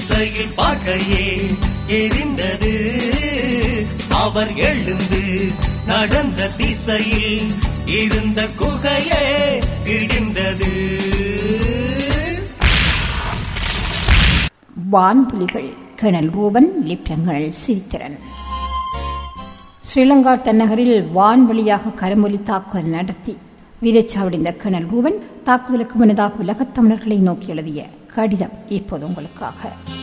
திசையில் பார்க்கையே எரிந்தது அவர் எழுந்து நடந்த திசையில் இருந்த குகையே இடிந்தது வான்புலிகள் கர்னல் ரூபன் லிப்டன்கள் சிரித்திரன் ஸ்ரீலங்கா தென்னகரில் வான்வழியாக கருமொலி தாக்குதல் நடத்தி வீரச்சாவடைந்த கர்னல் ரூபன் தாக்குதலுக்கு முன்னதாக உலகத் தமிழர்களை நோக்கி எழுதிய கடிதம் இப்போது உங்களுக்காக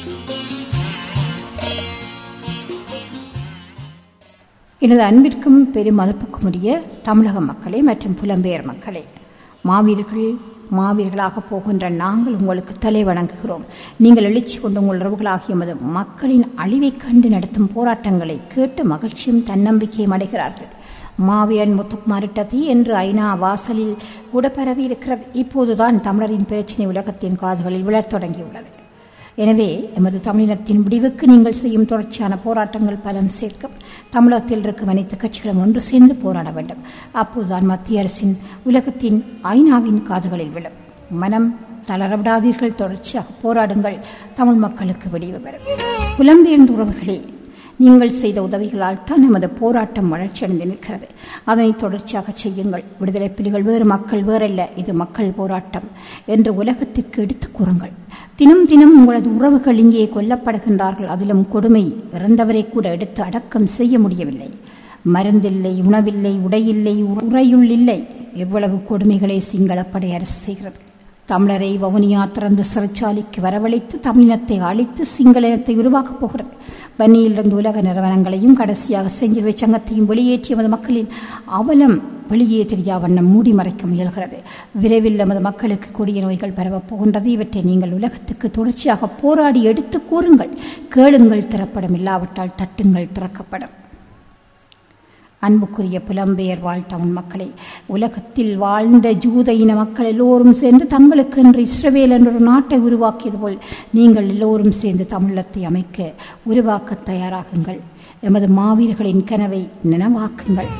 எனது அன்பிற்கும் பெரும் மதிப்புக்கும் உரிய தமிழக மக்களே மற்றும் புலம்பெயர் மக்களே மாவீரர்கள் மாவீரர்களாக போகின்ற நாங்கள் உங்களுக்கு தலை வணங்குகிறோம் நீங்கள் எழுச்சி கொண்டு உங்கள் உறவுகளாகிய எமது மக்களின் அழிவைக் கண்டு நடத்தும் போராட்டங்களை கேட்டு மகிழ்ச்சியும் தன்னம்பிக்கையும் அடைகிறார்கள் மாவீரன் முத்துக்குமாரிட்ட தீ என்று ஐநா வாசலில் கூட பரவி இருக்கிறது இப்போதுதான் தமிழரின் பிரச்சினை உலகத்தின் காதுகளில் விழத் தொடங்கியுள்ளது எனவே எமது தமிழினத்தின் முடிவுக்கு நீங்கள் செய்யும் தொடர்ச்சியான போராட்டங்கள் பலம் சேர்க்கும் தமிழகத்தில் இருக்கும் அனைத்து கட்சிகளும் ஒன்று சேர்ந்து போராட வேண்டும் அப்போதுதான் மத்திய அரசின் உலகத்தின் ஐநாவின் காதுகளில் விழும் மனம் தளரவிடாதீர்கள் தொடர்ச்சியாக போராடுங்கள் தமிழ் மக்களுக்கு விடிவு பெறும் புலம்பெயர்ந்த உறவுகளே நீங்கள் செய்த உதவிகளால் தான் நமது போராட்டம் வளர்ச்சியடைந்து நிற்கிறது அதனை தொடர்ச்சியாக செய்யுங்கள் விடுதலை புலிகள் வேறு மக்கள் வேறல்ல இது மக்கள் போராட்டம் என்று உலகத்திற்கு எடுத்துக் கூறுங்கள் தினம் தினம் உங்களது உறவுகள் இங்கே கொல்லப்படுகின்றார்கள் அதிலும் கொடுமை இறந்தவரை கூட எடுத்து அடக்கம் செய்ய முடியவில்லை மருந்தில்லை உணவில்லை உடையில்லை உறையுள் இல்லை எவ்வளவு கொடுமைகளை சிங்களப்படை அரசு செய்கிறது தமிழரை வவுனியா திறந்து சிறைச்சாலைக்கு வரவழைத்து தமிழினத்தை அழித்து சிங்கள இனத்தை உருவாக்கப் போகிறது வன்னியிலிருந்து உலக நிறுவனங்களையும் கடைசியாக செஞ்சிலுவை சங்கத்தையும் வெளியேற்றிய எமது மக்களின் அவலம் வெளியே தெரியா வண்ணம் மூடி மறைக்க முயல்கிறது விரைவில் நமது மக்களுக்கு கொடிய நோய்கள் பரவப் போகின்றது இவற்றை நீங்கள் உலகத்துக்கு தொடர்ச்சியாக போராடி எடுத்து கூறுங்கள் கேளுங்கள் திறப்படும் இல்லாவிட்டால் தட்டுங்கள் திறக்கப்படும் அன்புக்குரிய புலம்பெயர் வாழ் தமிழ் மக்களே உலகத்தில் வாழ்ந்த ஜூத இன மக்கள் எல்லோரும் சேர்ந்து தங்களுக்கென்று இஸ்ரவேல் என்ற ஒரு நாட்டை உருவாக்கியது போல் நீங்கள் எல்லோரும் சேர்ந்து தமிழத்தை அமைக்க உருவாக்க தயாராகுங்கள் எமது மாவீரர்களின் கனவை நினைவாக்குங்கள்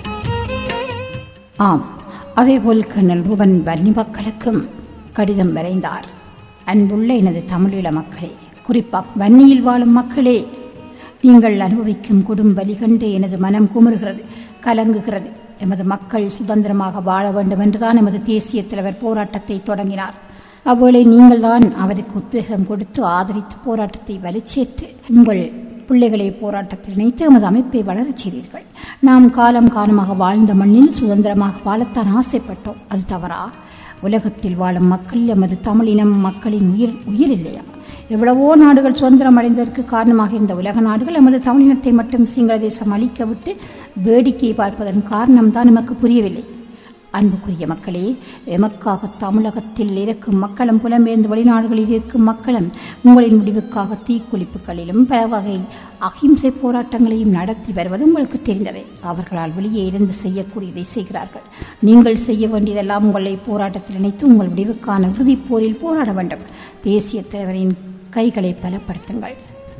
ஆம் அதேபோல் கண்ணல் ரூபன் வன்னி மக்களுக்கும் கடிதம் வரைந்தார் அன்புள்ள எனது தமிழீழ மக்களே குறிப்பாக வன்னியில் வாழும் மக்களே நீங்கள் அனுபவிக்கும் குடும் வலி கண்டு எனது மனம் குமுறுகிறது கலங்குகிறது எமது மக்கள் சுதந்திரமாக வாழ வேண்டும் என்றுதான் எமது தேசிய தலைவர் போராட்டத்தை தொடங்கினார் அவ்வேளை நீங்கள்தான் அவருக்கு உத்வேகம் கொடுத்து ஆதரித்து போராட்டத்தை வலுச்சேர்த்து உங்கள் பிள்ளைகளை போராட்டத்தில் இணைத்து எமது அமைப்பை வளரச் செய்தீர்கள் நாம் காலம் காலமாக வாழ்ந்த மண்ணில் சுதந்திரமாக வாழத்தான் ஆசைப்பட்டோம் அது தவறா உலகத்தில் வாழும் மக்கள் எமது தமிழினம் மக்களின் உயிர் உயிர் இல்லையா எவ்வளவோ நாடுகள் சுதந்திரம் அடைந்ததற்கு காரணமாக இருந்த உலக நாடுகள் எமது தமிழினத்தை மட்டும் சிங்கள தேசம் அழிக்க விட்டு வேடிக்கை பார்ப்பதன் காரணம்தான் நமக்கு புரியவில்லை அன்புக்குரிய மக்களே எமக்காக தமிழகத்தில் இருக்கும் மக்களும் புலம்பெயர்ந்து வெளிநாடுகளில் இருக்கும் மக்களும் உங்களின் முடிவுக்காக தீக்குளிப்புகளிலும் பல வகை அகிம்சை போராட்டங்களையும் நடத்தி வருவது உங்களுக்கு தெரிந்தவை அவர்களால் வெளியே இருந்து செய்யக்கூடியதை செய்கிறார்கள் நீங்கள் செய்ய வேண்டியதெல்லாம் உங்களை போராட்டத்தில் இணைத்து உங்கள் முடிவுக்கான இறுதிப் போரில் போராட வேண்டும் தேசிய தலைவரின் கைகளை பலப்படுத்துங்கள்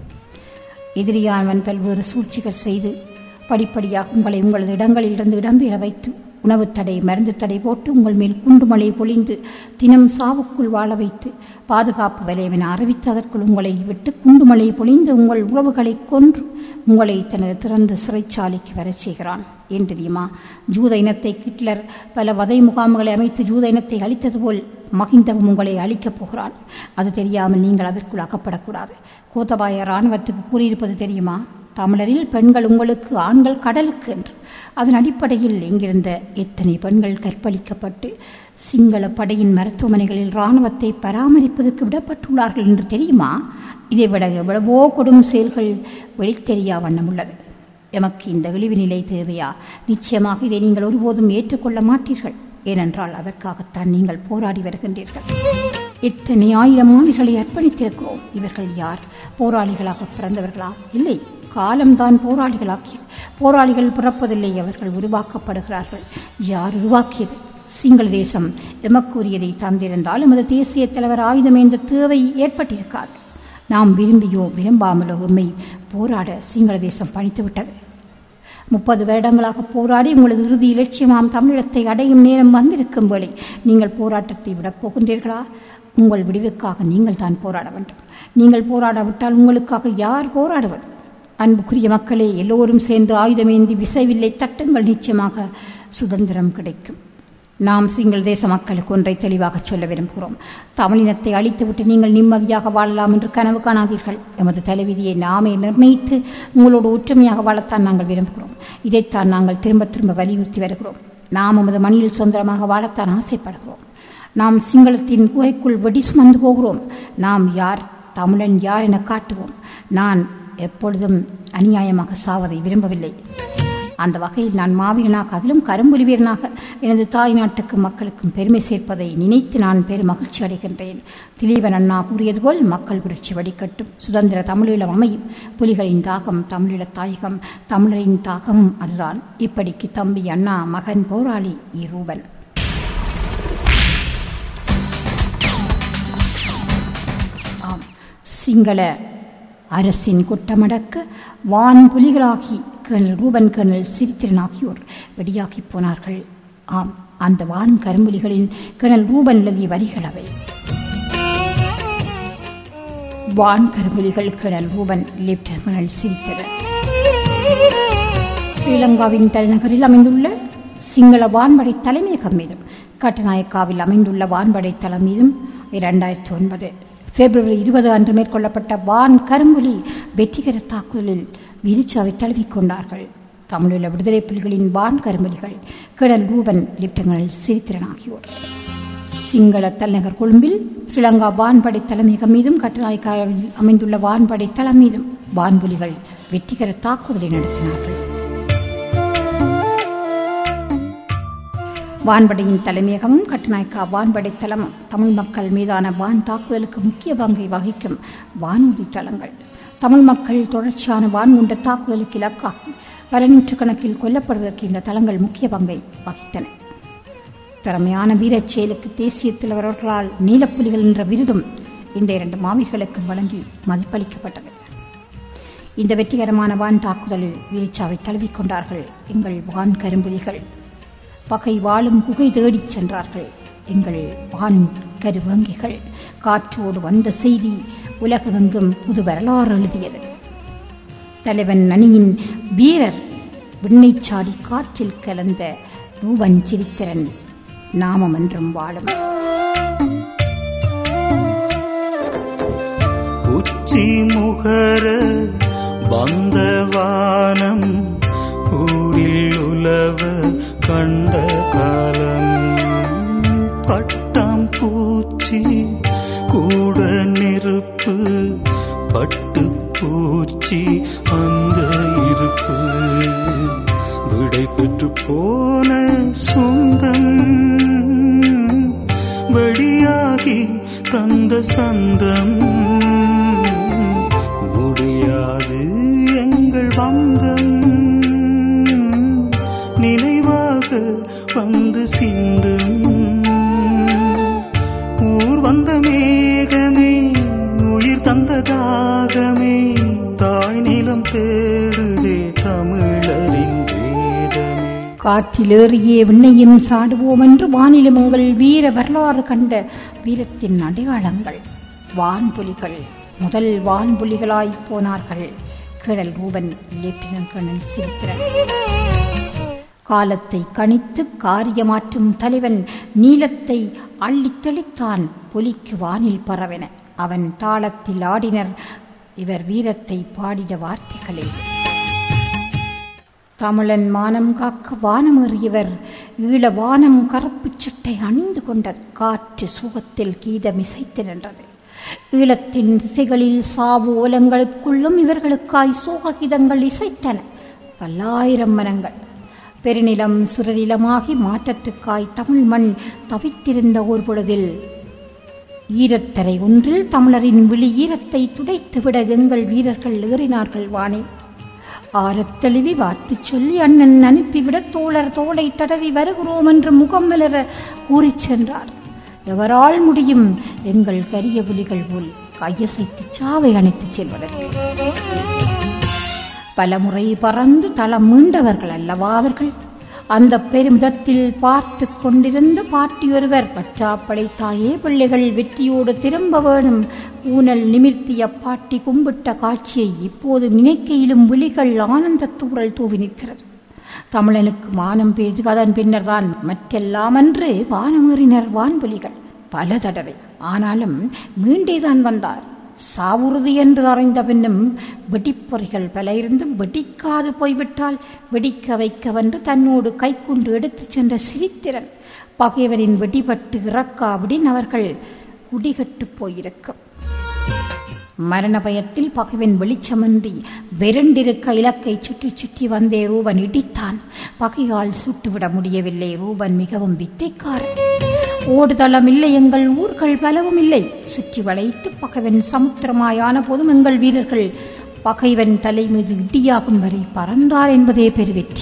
எதிரியானவன் பல்வேறு சூழ்ச்சிகள் செய்து படிப்படியாக உங்களை உங்களது இடங்களிலிருந்து இடம்பெற வைத்து உணவு தடை மருந்து தடை போட்டு உங்கள் மேல் குண்டுமலை பொழிந்து தினம் சாவுக்குள் வாழ வைத்து பாதுகாப்பு வலையவன் அறிவித்து அதற்குள் உங்களை விட்டு குண்டுமலை பொழிந்து உங்கள் உறவுகளை கொன்று உங்களை தனது திறந்த சிறைச்சாலைக்கு வரச் செய்கிறான் ஏன் தெரியுமா ஜூத இனத்தை கிட்லர் பல வதை முகாம்களை அமைத்து ஜூத இனத்தை அழித்தது போல் மகிந்தவும் உங்களை அழிக்கப் போகிறான் அது தெரியாமல் நீங்கள் அதற்குள் அகப்படக்கூடாது கோத்தபாய இராணுவத்துக்கு கூறியிருப்பது தெரியுமா தமிழரில் பெண்கள் உங்களுக்கு ஆண்கள் கடலுக்கு என்று அதன் அடிப்படையில் இங்கிருந்த எத்தனை பெண்கள் கற்பழிக்கப்பட்டு சிங்கள படையின் மருத்துவமனைகளில் இராணுவத்தை பராமரிப்பதற்கு விடப்பட்டுள்ளார்கள் என்று தெரியுமா இதைவிட எவ்வளவோ கொடும் செயல்கள் வெளித்தெரியா வண்ணம் உள்ளது எமக்கு இந்த இழிவு நிலை தேவையா நிச்சயமாக இதை நீங்கள் ஒருபோதும் ஏற்றுக்கொள்ள மாட்டீர்கள் ஏனென்றால் அதற்காகத்தான் நீங்கள் போராடி வருகின்றீர்கள் இத்தனை ஆயிரம் ஆண்டுகளை அர்ப்பணித்திருக்கிறோம் இவர்கள் யார் போராளிகளாக பிறந்தவர்களா இல்லை காலம்தான் போராளிகளாக்கியது போராளிகள் பிறப்பதில்லை அவர்கள் உருவாக்கப்படுகிறார்கள் யார் உருவாக்கியது சிங்கள தேசம் எமக்குரியதை தந்திருந்தால் எமது தேசிய தலைவர் ஆயுதமேந்த தேவை ஏற்பட்டிருக்காது நாம் விரும்பியோ விரும்பாமலோ உண்மை போராட சிங்கள தேசம் பணித்துவிட்டது முப்பது வருடங்களாக போராடி உங்களது இறுதி இலட்சியமாம் தமிழீழத்தை அடையும் நேரம் வந்திருக்கும் வேளை நீங்கள் போராட்டத்தை விடப் போகின்றீர்களா உங்கள் விடிவுக்காக நீங்கள் தான் போராட வேண்டும் நீங்கள் போராடாவிட்டால் உங்களுக்காக யார் போராடுவது அன்புக்குரிய மக்களே எல்லோரும் சேர்ந்து ஆயுதமேந்தி விசைவில்லை தட்டுங்கள் நிச்சயமாக சுதந்திரம் கிடைக்கும் நாம் சிங்கள் தேச மக்களுக்கு ஒன்றை தெளிவாக சொல்ல விரும்புகிறோம் தமிழினத்தை அழித்துவிட்டு நீங்கள் நிம்மதியாக வாழலாம் என்று கனவு காணாதீர்கள் எமது தலைவிதியை நாமே நிர்ணயித்து உங்களோடு ஒற்றுமையாக வாழத்தான் நாங்கள் விரும்புகிறோம் இதைத்தான் நாங்கள் திரும்ப திரும்ப வலியுறுத்தி வருகிறோம் நாம் எமது மண்ணில் சுதந்திரமாக வாழத்தான் ஆசைப்படுகிறோம் நாம் சிங்களத்தின் குகைக்குள் வெடி சுமந்து போகிறோம் நாம் யார் தமிழன் யார் என காட்டுவோம் நான் எப்பொழுதும் அநியாயமாக சாவதை விரும்பவில்லை அந்த வகையில் நான் மாவீரனாக அதிலும் கரும்புலி வீரனாக எனது தாய் நாட்டுக்கும் மக்களுக்கும் பெருமை சேர்ப்பதை நினைத்து நான் பெரும் மகிழ்ச்சி அடைகின்றேன் திலீபன் அண்ணா கூறியது போல் மக்கள் புரட்சி வடிகட்டும் சுதந்திர தமிழீழம் அமையும் புலிகளின் தாகம் தமிழீழ தாயகம் தமிழரின் தாகமும் அதுதான் இப்படிக்கு தம்பி அண்ணா மகன் போராளி இரூபன் ஆம் சிங்கள அரசின் குட்டமடக்க வான் புலிகளாகி கர்னல் ரூபன் கர்னல் சிரித்திரன் ஆகியோர் வெடியாகி போனார்கள் ஆம் அந்த வான் கரும்புலிகளின் கர்னல் ரூபன் எழுதிய வரிகள் அவை வான் கரும்புலிகள் colonel Rupan lieutenant colonel Sirithiran ஸ்ரீலங்காவின் தலைநகரில் அமைந்துள்ள சிங்கள வான்படை தலைமையகம் மீதும் கட்டநாயக்காவில் அமைந்துள்ள வான்படை தளம் மீதும் இரண்டாயிரத்தி ஒன்பது பிப்ரவரி இருபது அன்று மேற்கொள்ளப்பட்ட வான் கரும்புலி வெற்றிகர தாக்குதலில் விரிச்சாவை தழுவிக்கொண்டார்கள் தமிழீழ விடுதலை புலிகளின் வான் கரும்புலிகள் கிடல் ரூபன் லெப்டினல் சிரித்திரன் ஆகியோர் சிங்கள தலைநகர் கொழும்பில் ஸ்ரீலங்கா வான்படை தலைமையகம் மீதும் கட்டநாயக்காவில் அமைந்துள்ள வான்படை தளம் மீதும் வான்புலிகள் வெற்றிகர தாக்குதலை நடத்தினார்கள் வான்படையின் தலைமையகமும் கட்டுநாயக்கா வான்படை தளமும் தமிழ் மக்கள் மீதான வான் தாக்குதலுக்கு முக்கிய பங்கை வகிக்கும் வானூர்தி தளங்கள் தமிழ் மக்கள் தொடர்ச்சியான வான் உண்ட தாக்குதலுக்கு இலக்காகி பல நூற்றுக்கணக்கில் கொல்லப்படுவதற்கு இந்த தளங்கள் முக்கிய பங்கை வகித்தன திறமையான வீரச் செயலுக்கு தேசிய தலைவர்களால் நீலப்புலிகள் என்ற விருதும் இந்த இரண்டு மாவீர்களுக்கு வழங்கி மதிப்பளிக்கப்பட்டது இந்த வெற்றிகரமான வான் தாக்குதலில் வீரச்சாவை தழுவிக்கொண்டார்கள் எங்கள் வான் கரும்புலிகள் பகை வாழும் குகை தேடிச் சென்றார்கள் எங்கள் வான் கருவங்கிகள் காற்றோடு வந்த செய்தி உலகமெங்கும் புது வரலாறு எழுதியது தலைவன் நனியின் வீரர் விண்ணை சாடி காற்றில் கலந்த ரூபன் சிரித்திரன் நாமம் என்றும் வாழும் உச்சி முகர பந்தவானம் ஊரில் உலவ கண்ட காலம் பட்டாம் பூச்சி கூட நெருப்பு பட்டு பூச்சி அந்த இருப்பு விடை பெற்று போன சொந்தம் வெளியாகி தந்த சந்தம் முடியாது எங்கள் வந்தம் நினைவாக வந்து சிந்தும் ஊர் வந்த மேகமே உயிர் தந்த தாகமே தாய் நிலம் தேடுதே தமிழரின் வேதமே காற்றிலேறியே விண்ணையும் சாடுவோம் என்று வானிலும் உங்கள் வீர வரலாறு கண்ட வீரத்தின் அடையாளங்கள் வான்புலிகள் முதல் வான்புலிகளாய் போனார்கள் கிழல் ரூபன் லெப்டினன்ட் கர்னல் சிரித்திரன் காலத்தை கணித்து காரியமாற்றும் தலைவன் நீலத்தை அள்ளித் தெளித்தான் புலிக்கு வானில் பரவென அவன் தாளத்தில் ஆடினர் இவர் வீரத்தை பாடிட வார்த்தைகளே தமிழன் மானம் காக்க வானமேறியவர் ஈழ வானம் கருப்புச் சட்டை அணிந்து கொண்ட காற்று சுகத்தில் கீதம் இசைத்து நின்றது ஈழத்தின் திசைகளில் சாவு ஓலங்களுக்குள்ளும் இவர்களுக்காய் சோககீதங்கள் இசைத்தன பல்லாயிரம் மனங்கள் பெருநிலம் சிறுநிலமாகி மாற்றத்துக்காய் தமிழ் மண் தவித்திருந்த ஒரு பொழுதில் ஈரத்தரை ஒன்றில் தமிழரின் விழி ஈரத்தை துடைத்துவிட எங்கள் வீரர்கள் ஏறினார்கள் வானே ஆரத்தழுவி வார்த்து சொல்லி அண்ணன் அனுப்பிவிட தோழர் தோளை தடவி வருகிறோம் என்று முகம் மலர கூறிச் சென்றார் எவரால் முடியும் எங்கள் கரிய புலிகள் போல் கையசைத்து சாவை அணைத்துச் செல்வதற்கு பலமுறை பறந்து தளம் மீண்டவர்கள் அல்லவா அவர்கள் அந்த பெருமிதத்தில் பார்த்து கொண்டிருந்த பாட்டி ஒருவர் பச்சாப்படை தாயே பிள்ளைகள் வெற்றியோடு திரும்ப வேணும் ஊனல் நிமிர்த்திய பாட்டி கும்பிட்ட காட்சியை இப்போது நினைக்கையிலும் விழிகள் ஆனந்தத்தூரல் தூவி நிற்கிறது தமிழனுக்கு மானம் பெய்து அதன் பின்னர் தான் மற்றெல்லாமன்று வானமேறினர் வான்புலிகள் பல தடவை ஆனாலும் மீண்டேதான் வந்தார் சாவுறுதி என்று அறிந்த பின்னும் வெடிப்பொறிகள் பல இருந்தும் வெடிக்காது போய்விட்டால் வெடிக்க வைக்கவென்று தன்னோடு கைக்கொண்டு எடுத்துச் சென்ற சிரித்திரன் பகைவரின் வெடிபட்டு இறக்காவிடின் அவர்கள் குடிகட்டுப் போயிருக்கும் மரண பயத்தில் பகைவன் வெளிச்சமின்றி வெரண்டிருக்க இலக்கை சுற்றி சுற்றி வந்தே ரூபன் இடித்தான் பகையால் சுட்டுவிட முடியவில்லை ரூபன் மிகவும் வித்தைக்காரன் ஓடுதளம் இல்லை எங்கள் ஊர்கள் பலவும் இல்லை சுற்றி வளைத்து பகைவன் சமுத்திரமாயான போதும் எங்கள் வீரர்கள் பகைவன் தலை மீது இடியாகும் வரை பறந்தார் என்பதே பெருவெற்றி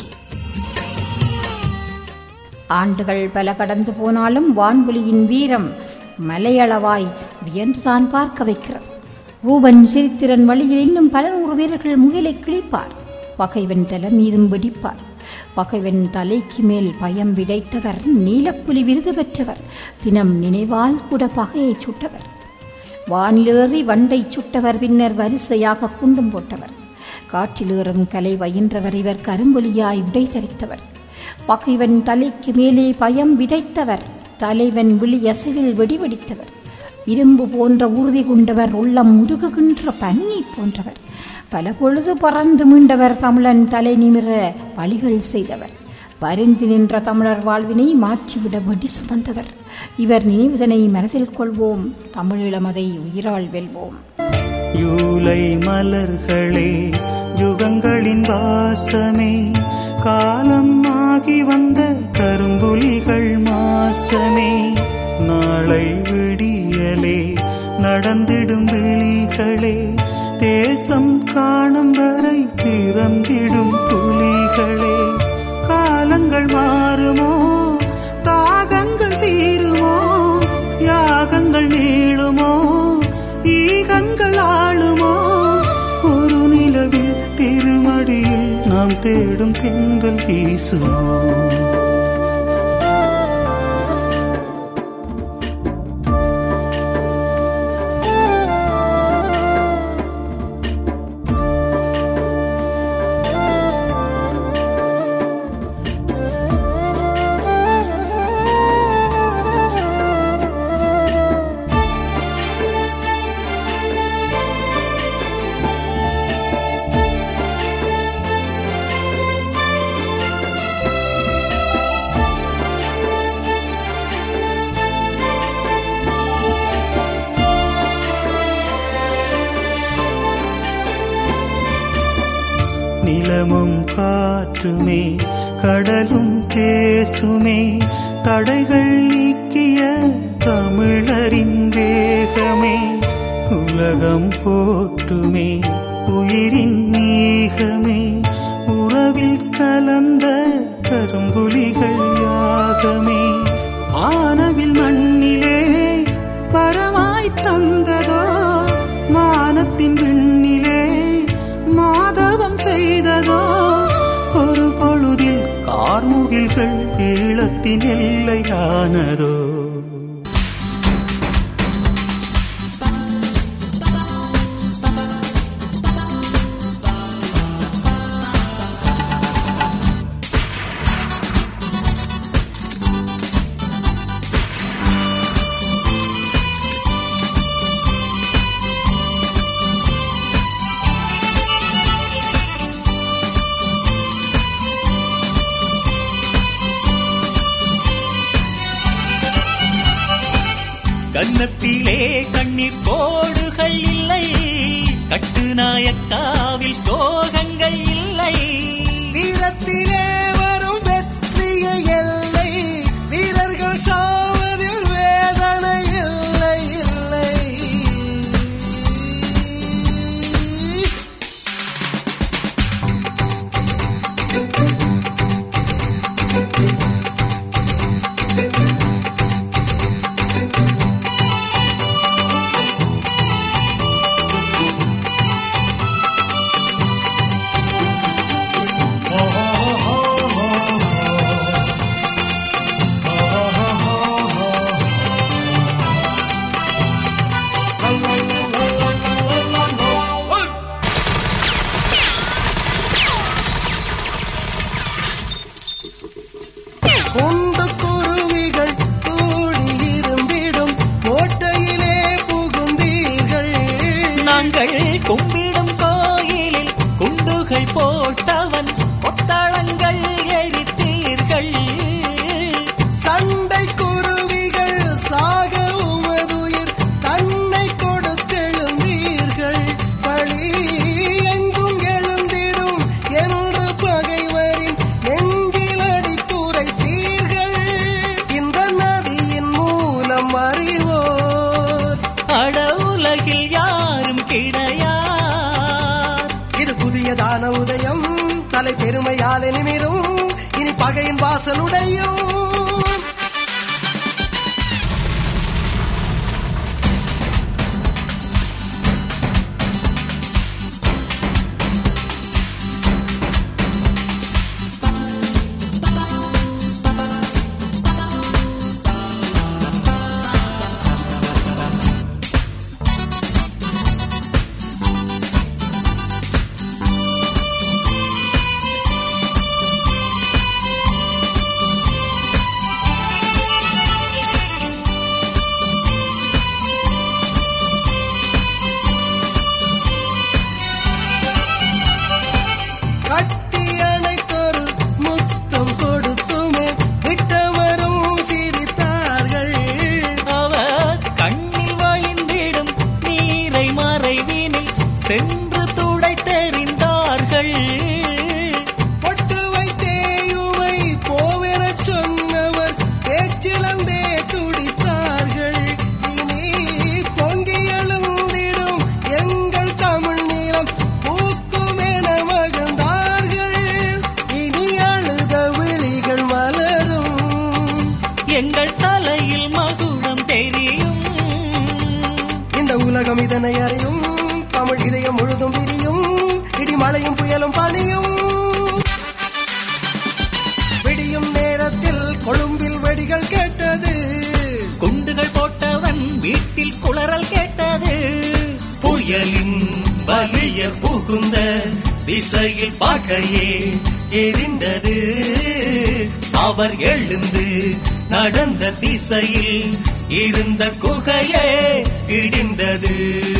ஆண்டுகள் பல கடந்து போனாலும் வான்புலியின் வீரம் மலையளவாய் வியன்றுதான் பார்க்க வைக்கிறது ரூபன் சிரித்திரன் வழியில் இன்னும் பல நூறு வீரர்கள் முகிலை கிழிப்பார் பகைவன் தலை மீதும் வெடிப்பார் பகைவன் தலைக்கு மேல் பயம் விதைத்தவர் நீலப்புலி விருது பெற்றவர் தினம் நினைவால் கூட பகையை சுட்டவர் வானிலேறி வண்டை சுட்டவர் பின்னர் வரிசையாக குண்டும் போட்டவர் காற்றிலேறும் கலை வயின்றவர் இவர் கரும்பொலியாய் உடை தரித்தவர் பகைவன் தலைக்கு மேலே பயம் விதைத்தவர் தலைவன் விழி அசைவில் வெடிவெடித்தவர் இரும்பு போன்ற உறுதி கொண்டவர் உள்ளம் முருகுகின்ற பன்னி போன்றவர் பல பொழுது பறந்து மீண்டவர் தமிழன் தலை நிமிர பலிகள் செய்தவர் பரிந்து நின்ற தமிழர் வாழ்வினை மாற்றிவிட வெடி சுமந்தவர் இவர் நினைவுதனை மனதில் கொள்வோம் தமிழீழமதை உயிரால் வெல்வோம் யூலை மலர்களே யுகங்களின் வாசமே காலம் ஆகி வந்த கரும்புலிகள் மாசமே நாளை விடியலே நடந்திடும் விழிகளே தேசம் காணும் வரை திறந்திடும் புலிகளே காலங்கள் மாறுமோ தாகங்கள் தீருமோ யாகங்கள் நீளுமோ ஈகங்கள் ஆளுமோ ஒரு நிலவில் திருமடியில் நாம் தேடும் தென்றல் வீசுமோ நிலமும் காற்றுமே கடலும் பேசுமே தடைகள் நீக்கிய தமிழரின் வேகமே உலகம் போற்றுமே உயிரின் நீகமே உறவில் கலந்த கரும்புலிகள் யாகமே ஆனவில் மண்ணிலே பரமாய் தந்ததோ மானத்தின் விண்ணிலே மாதவம் செய்ததோ ஒரு பொழுதில் கார்முகில்கள் ஈழத்தின் எல்லையானதோ கன்னத்திலே கண்ணீர் கோடுகள் இல்லை கட்டுநாயக்காவில் சோகங்கள் இல்லை வீரத்திலே வரும் வெற்றிய எல்லை வீரர்கள் சாவதில் வேதனை இல்லை இல்லை oh, oh, oh. பெருமையாலே நிமிரும் இனி பகையின் வாசலுடையும் கட்டி அணைத்தொரு முத்தம் கொடுத்துமே விட்டவரும் சிரித்தார்கள் அவர் கண்ணில் வழிந்திடும் நீரை மறைவினில் சென்று துடை தெரிந்தார்கள் பொட்டு வைத்தேயுமை போவெனச் சொன்னவர் பேச்சிலந்தே துடித்தார்கள் இனி பொங்கி எழுந்திடும் எங்கள் தமிழ் நிலம் பூக்குமென மகிழ்ந்தார்கள் இனி அழுத விழிகள் மலரும் எங்கள் தலையில் மகுடம் தெரியும் இந்த உலகம் இதனை அறியும் தமிழ் இதயம் முழுதும் விரியும் இடிமழையும் புயலும் பனியும் விடியும் நேரத்தில் கொழும்பில் வெடிகள் கேட்டது குண்டுகள் போட்டவன் வீட்டில் குளறல் கேட்டது புயலின் வலிய புகுந்த திசையில் பார்க்கையே எரிந்தது அவர் எழுந்து நடந்த திசையில் இருந்த குகையே இடிந்தது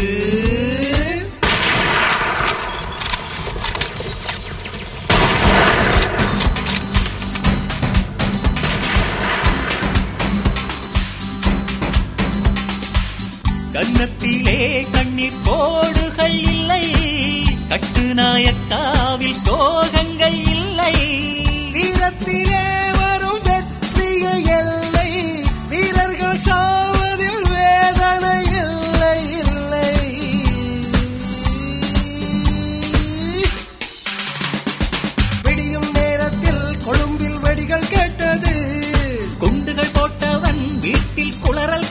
கன்னத்திலே கண்ணீர் கோடுகள் இல்லை கட்டுநாயக்காவில் சோகங்கள் இல்லை வீரத்திலே வரும் வெற்றிய எல்லை வீரர்கள் சாவதில் வேதனை இல்லை இல்லை விடியும் நேரத்தில் கொழும்பில் வெடிகள் கேட்டது குண்டுகள் போட்டவன் வீட்டில் குளறல்